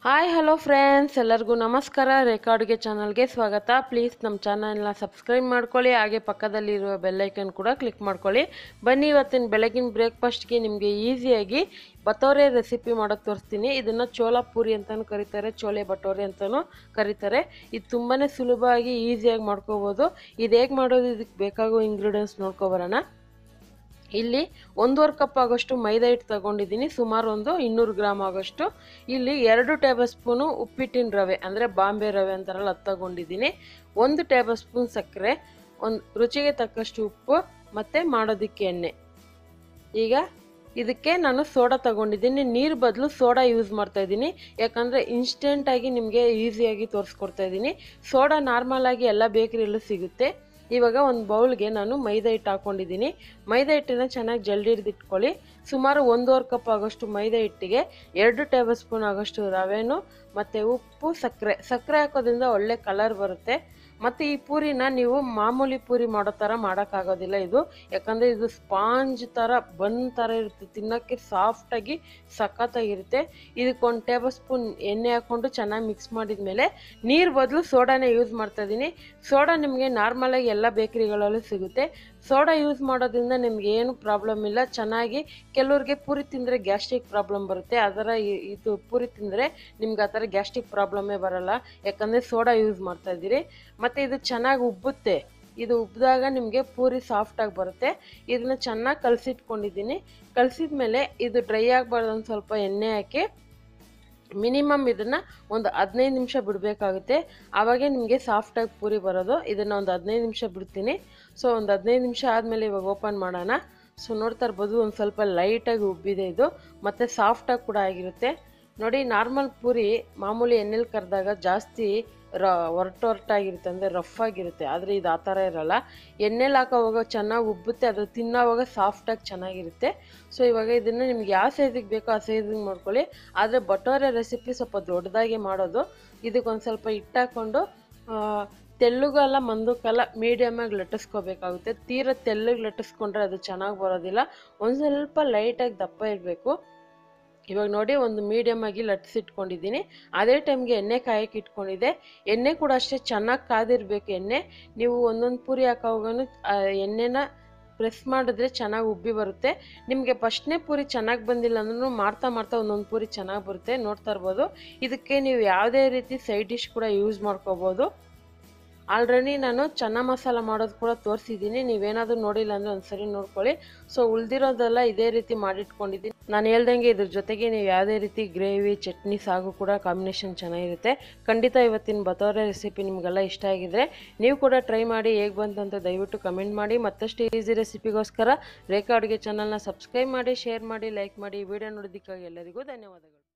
hi hello friends ಎಲ್ಲರಿಗೂ ನಮಸ್ಕಾರ ರೇಖಾ ಅಡುಗೆ ಚಾನಲ್ಗೆ ಸ್ವಾಗತ ಪ್ಲೀಸ್ ನಮ್ಮ ಚಾನಲ್ನ ಸಬ್ಸ್ಕ್ರೈಬ್ ಮಾಡ್ಕೊಳ್ಳಿ ಹಾಗೆ ಪಕ್ಕದಲ್ಲಿರುವ ಬೆಲ್ಲೈಕನ್ ಕೂಡ ಕ್ಲಿಕ್ ಮಾಡ್ಕೊಳ್ಳಿ ಬನ್ನಿ ಇವತ್ತಿನ ಬೆಳಗಿನ ಬ್ರೇಕ್ಫಾಸ್ಟ್ಗೆ ನಿಮಗೆ ಈಸಿಯಾಗಿ ಬಟೋರೆ ರೆಸಿಪಿ ಮಾಡೋದು ತೋರಿಸ್ತೀನಿ ಇದನ್ನು ಚೋಲಾ ಪೂರಿ ಅಂತಲೂ ಕರೀತಾರೆ ಚೋಲೆ ಬಟೋರೆ ಅಂತಲೂ ಕರೀತಾರೆ ಇದು ತುಂಬಾ ಸುಲಭವಾಗಿ ಈಸಿಯಾಗಿ ಮಾಡ್ಕೋಬೋದು ಇದು ಹೇಗೆ ಮಾಡೋದು ಇದಕ್ಕೆ ಬೇಕಾಗೋ ಇಂಗ್ರೀಡಿಯೆಂಟ್ಸ್ ನೋಡ್ಕೊಬರೋಣ ಇಲ್ಲಿ ಒಂದೂವರೆ ಕಪ್ ಆಗೋಷ್ಟು ಮೈದಾ ಹಿಟ್ಟು ತಗೊಂಡಿದ್ದೀನಿ ಸುಮಾರು ಒಂದು ಇನ್ನೂರು ಗ್ರಾಮ್ ಆಗೋಷ್ಟು ಇಲ್ಲಿ ಎರಡು ಟೇಬಲ್ ಸ್ಪೂನು ಉಪ್ಪಿಟ್ಟಿನ ರವೆ ಅಂದರೆ ಬಾಂಬೆ ರವೆ ಅಂತಾರಲ್ಲ ಅದು ತಗೊಂಡಿದ್ದೀನಿ ಒಂದು ಟೇಬಲ್ ಸ್ಪೂನ್ ಸಕ್ಕರೆ ಒಂದು ರುಚಿಗೆ ತಕ್ಕಷ್ಟು ಉಪ್ಪು ಮತ್ತು ಮಾಡೋದಕ್ಕೆ ಎಣ್ಣೆ ಈಗ ಇದಕ್ಕೆ ನಾನು ಸೋಡಾ ತಗೊಂಡಿದ್ದೀನಿ ನೀರು ಬದಲು ಸೋಡಾ ಯೂಸ್ ಮಾಡ್ತಾ ಇದ್ದೀನಿ ಯಾಕಂದರೆ ಇನ್ಸ್ಟೆಂಟಾಗಿ ನಿಮಗೆ ಈಸಿಯಾಗಿ ತೋರಿಸ್ಕೊಡ್ತಾ ಇದ್ದೀನಿ ಸೋಡಾ ನಾರ್ಮಲಾಗಿ ಎಲ್ಲ ಬೇಕರಿಯಲ್ಲೂ ಸಿಗುತ್ತೆ ಇವಾಗ ಒಂದು ಬೌಲ್ಗೆ ನಾನು ಮೈದಾ ಹಿಟ್ಟು ಹಾಕ್ಕೊಂಡಿದ್ದೀನಿ ಮೈದಾ ಹಿಟ್ಟನ್ನ ಚೆನ್ನಾಗಿ ಜಲ್ದಿ ಹಿಡಿದಿಟ್ಕೊಳ್ಳಿ ಸುಮಾರು ಒಂದೂವರೆ ಕಪ್ ಆಗೋಷ್ಟು ಮೈದಾ ಹಿಟ್ಟಿಗೆ ಎರಡು ಟೇಬಲ್ ಸ್ಪೂನ್ ಆಗೋಷ್ಟು ರವೆನು ಮತ್ತು ಉಪ್ಪು ಸಕ್ಕರೆ ಸಕ್ಕರೆ ಹಾಕೋದ್ರಿಂದ ಒಳ್ಳೆ ಕಲರ್ ಬರುತ್ತೆ ಮತ್ತು ಈ ಪೂರಿನ ನೀವು ಮಾಮೂಲಿ ಪೂರಿ ಮಾಡೋ ಥರ ಮಾಡೋಕ್ಕಾಗೋದಿಲ್ಲ ಇದು ಯಾಕಂದರೆ ಇದು ಸ್ಪಾಂಜ್ ಥರ ಬನ್ ಥರ ಇರುತ್ತೆ ತಿನ್ನೋಕ್ಕೆ ಸಾಫ್ಟಾಗಿ ಸಖತ್ತಾಗಿರುತ್ತೆ ಇದಕ್ಕೊಂದು ಟೇಬಲ್ ಸ್ಪೂನ್ ಎಣ್ಣೆ ಹಾಕ್ಕೊಂಡು ಚೆನ್ನಾಗಿ ಮಿಕ್ಸ್ ಮಾಡಿದ ಮೇಲೆ ನೀರು ಬದಲು ಸೋಡಾನೇ ಯೂಸ್ ಮಾಡ್ತಾ ಇದ್ದೀನಿ ಸೋಡಾ ನಿಮಗೆ ನಾರ್ಮಲಾಗಿ ಎಲ್ಲ ಬೇಕರಿಗಳಲ್ಲೂ ಸಿಗುತ್ತೆ ಸೋಡಾ ಯೂಸ್ ಮಾಡೋದ್ರಿಂದ ನಿಮ್ಗೆ ಏನು ಪ್ರಾಬ್ಲಮ್ ಇಲ್ಲ ಚೆನ್ನಾಗಿ ಕೆಲವ್ರಿಗೆ ಪೂರಿ ತಿಂದರೆ ಗ್ಯಾಸ್ಟ್ರಿಕ್ ಪ್ರಾಬ್ಲಮ್ ಬರುತ್ತೆ ಅದರ ಇದು ಪೂರಿ ತಿಂದರೆ ನಿಮ್ಗೆ ಆ ಥರ ಗ್ಯಾಸ್ಟ್ರಿಕ್ ಪ್ರಾಬ್ಲಮ್ಮೇ ಬರಲ್ಲ ಯಾಕಂದರೆ ಸೋಡಾ ಯೂಸ್ ಮಾಡ್ತಾ ಇದ್ದೀರಿ ಮತ್ತು ಇದು ಚೆನ್ನಾಗಿ ಉಬ್ಬುತ್ತೆ ಇದು ಉಬ್ಬಿದಾಗ ನಿಮಗೆ ಪೂರಿ ಸಾಫ್ಟಾಗಿ ಬರುತ್ತೆ ಇದನ್ನ ಚೆನ್ನಾಗಿ ಕಲಸಿಟ್ಕೊಂಡಿದ್ದೀನಿ ಕಲಸಿದ ಮೇಲೆ ಇದು ಡ್ರೈ ಆಗಬಾರ್ದು ಒಂದು ಸ್ವಲ್ಪ ಎಣ್ಣೆ ಹಾಕಿ ಮಿನಿಮಮ್ ಇದನ್ನು ಒಂದು ಹದಿನೈದು ನಿಮಿಷ ಬಿಡಬೇಕಾಗುತ್ತೆ ಆವಾಗೇ ನಿಮಗೆ ಸಾಫ್ಟಾಗಿ ಪೂರಿ ಬರೋದು ಇದನ್ನು ಒಂದು ಹದಿನೈದು ನಿಮಿಷ ಬಿಡ್ತೀನಿ ಸೊ ಒಂದು ಹದಿನೈದು ನಿಮಿಷ ಆದಮೇಲೆ ಇವಾಗ ಓಪನ್ ಮಾಡೋಣ ಸೊ ನೋಡ್ತಾ ಇರ್ಬೋದು ಒಂದು ಸ್ವಲ್ಪ ಲೈಟಾಗಿ ಉಬ್ಬಿದೆ ಇದು ಮತ್ತು ಸಾಫ್ಟಾಗಿ ಕೂಡ ಆಗಿರುತ್ತೆ ನೋಡಿ ನಾರ್ಮಲ್ ಪೂರಿ ಮಾಮೂಲಿ ಎಣ್ಣೆಲಿ ಕರೆದಾಗ ಜಾಸ್ತಿ ರ ಒರಟು ಒರಟಾಗಿರುತ್ತೆ ಅಂದರೆ ರಫ್ ಆಗಿರುತ್ತೆ ಆದರೆ ಇದು ಆ ಥರ ಇರಲ್ಲ ಎಣ್ಣೆಲಿ ಹಾಕೋವಾಗ ಚೆನ್ನಾಗಿ ಉಬ್ಬುತ್ತೆ ಅದು ತಿನ್ನೋವಾಗ ಸಾಫ್ಟಾಗಿ ಚೆನ್ನಾಗಿರುತ್ತೆ ಸೊ ಇವಾಗ ಇದನ್ನು ನಿಮ್ಗೆ ಯಾವ ಸೈಜಿಗೆ ಬೇಕೋ ಆ ಸೈಜಿಗೆ ಮಾಡ್ಕೊಳ್ಳಿ ಆದರೆ ಬಟೋರೆ ರೆಸಿಪಿ ಸ್ವಲ್ಪ ದೊಡ್ಡದಾಗಿ ಮಾಡೋದು ಇದಕ್ಕೊಂದು ಸ್ವಲ್ಪ ಹಿಟ್ಟು ಹಾಕ್ಕೊಂಡು ತೆಳ್ಳಗಲ್ಲ ಮಂದಕ್ಕಲ್ಲ ಮೀಡಿಯಮಾಗಿ ಲಟ್ಟಿಸ್ಕೋಬೇಕಾಗುತ್ತೆ ತೀರ ತೆಳ್ಳಗೆ ಲಟ್ಟಿಸ್ಕೊಂಡ್ರೆ ಅದು ಚೆನ್ನಾಗಿ ಬರೋದಿಲ್ಲ ಒಂದು ಸ್ವಲ್ಪ ಲೈಟಾಗಿ ದಪ್ಪ ಇರಬೇಕು ಇವಾಗ ನೋಡಿ ಒಂದು ಮೀಡಿಯಮ್ ಆಗಿ ಲಟ್ಟಿಸಿಟ್ಕೊಂಡಿದ್ದೀನಿ ಅದೇ ಟೈಮ್ಗೆ ಎಣ್ಣೆ ಕಾಯಕ್ಕೆ ಇಟ್ಕೊಂಡಿದ್ದೆ ಎಣ್ಣೆ ಕೂಡ ಅಷ್ಟೇ ಚೆನ್ನಾಗಿ ಕಾದಿರಬೇಕು ಎಣ್ಣೆ ನೀವು ಒಂದೊಂದು ಪೂರಿ ಹಾಕೋವಾಗೂ ಎಣ್ಣೆನ ಪ್ರೆಸ್ ಮಾಡಿದ್ರೆ ಚೆನ್ನಾಗಿ ಉಬ್ಬಿ ಬರುತ್ತೆ ನಿಮಗೆ ಫಸ್ಟ್ನೇ ಪೂರಿ ಚೆನ್ನಾಗಿ ಬಂದಿಲ್ಲ ಅಂದ್ರೂ ಮಾಡ್ತಾ ಮಾಡ್ತಾ ಒಂದೊಂದು ಪೂರಿ ಚೆನ್ನಾಗಿ ಬರುತ್ತೆ ನೋಡ್ತಾ ಇರ್ಬೋದು ಇದಕ್ಕೆ ನೀವು ಯಾವುದೇ ರೀತಿ ಸೈಡ್ ಡಿಶ್ ಕೂಡ ಯೂಸ್ ಮಾಡ್ಕೋಬೋದು ಆಲ್ರೆಡಿ ನಾನು ಚೆನ್ನ ಮಸಾಲ ಮಾಡೋದು ಕೂಡ ತೋರಿಸಿದ್ದೀನಿ ನೀವೇನಾದರೂ ನೋಡಿಲ್ಲ ಅಂದರೆ ಒಂದ್ಸರಿ ನೋಡ್ಕೊಳ್ಳಿ ಸೊ ಉಳ್ದಿರೋದೆಲ್ಲ ಇದೇ ರೀತಿ ಮಾಡಿಟ್ಕೊಂಡಿದ್ದೀನಿ ನಾನು ಹೇಳ್ದಂಗೆ ಇದ್ರ ಜೊತೆಗೆ ನೀವು ಯಾವುದೇ ರೀತಿ ಗ್ರೇವಿ ಚಟ್ನಿ ಸಾಗು ಕೂಡ ಕಾಂಬಿನೇಷನ್ ಚೆನ್ನಾಗಿರುತ್ತೆ ಖಂಡಿತ ಇವತ್ತಿನ ಬತೋರೆ ರೆಸಿಪಿ ನಿಮಗೆಲ್ಲ ಇಷ್ಟ ಆಗಿದ್ರೆ ನೀವು ಕೂಡ ಟ್ರೈ ಮಾಡಿ ಹೇಗೆ ಬಂತು ಅಂತ ದಯವಿಟ್ಟು ಕಮೆಂಟ್ ಮಾಡಿ ಮತ್ತಷ್ಟು ಈಸಿ ರೆಸಿಪಿಗೋಸ್ಕರ ರೇಖಾ ಅಡುಗೆ ಚಾನಲ್ನ ಸಬ್ಸ್ಕ್ರೈಬ್ ಮಾಡಿ ಶೇರ್ ಮಾಡಿ ಲೈಕ್ ಮಾಡಿ ವಿಡಿಯೋ ನೋಡೋದಕ್ಕಾಗಿ ಎಲ್ಲರಿಗೂ ಧನ್ಯವಾದಗಳು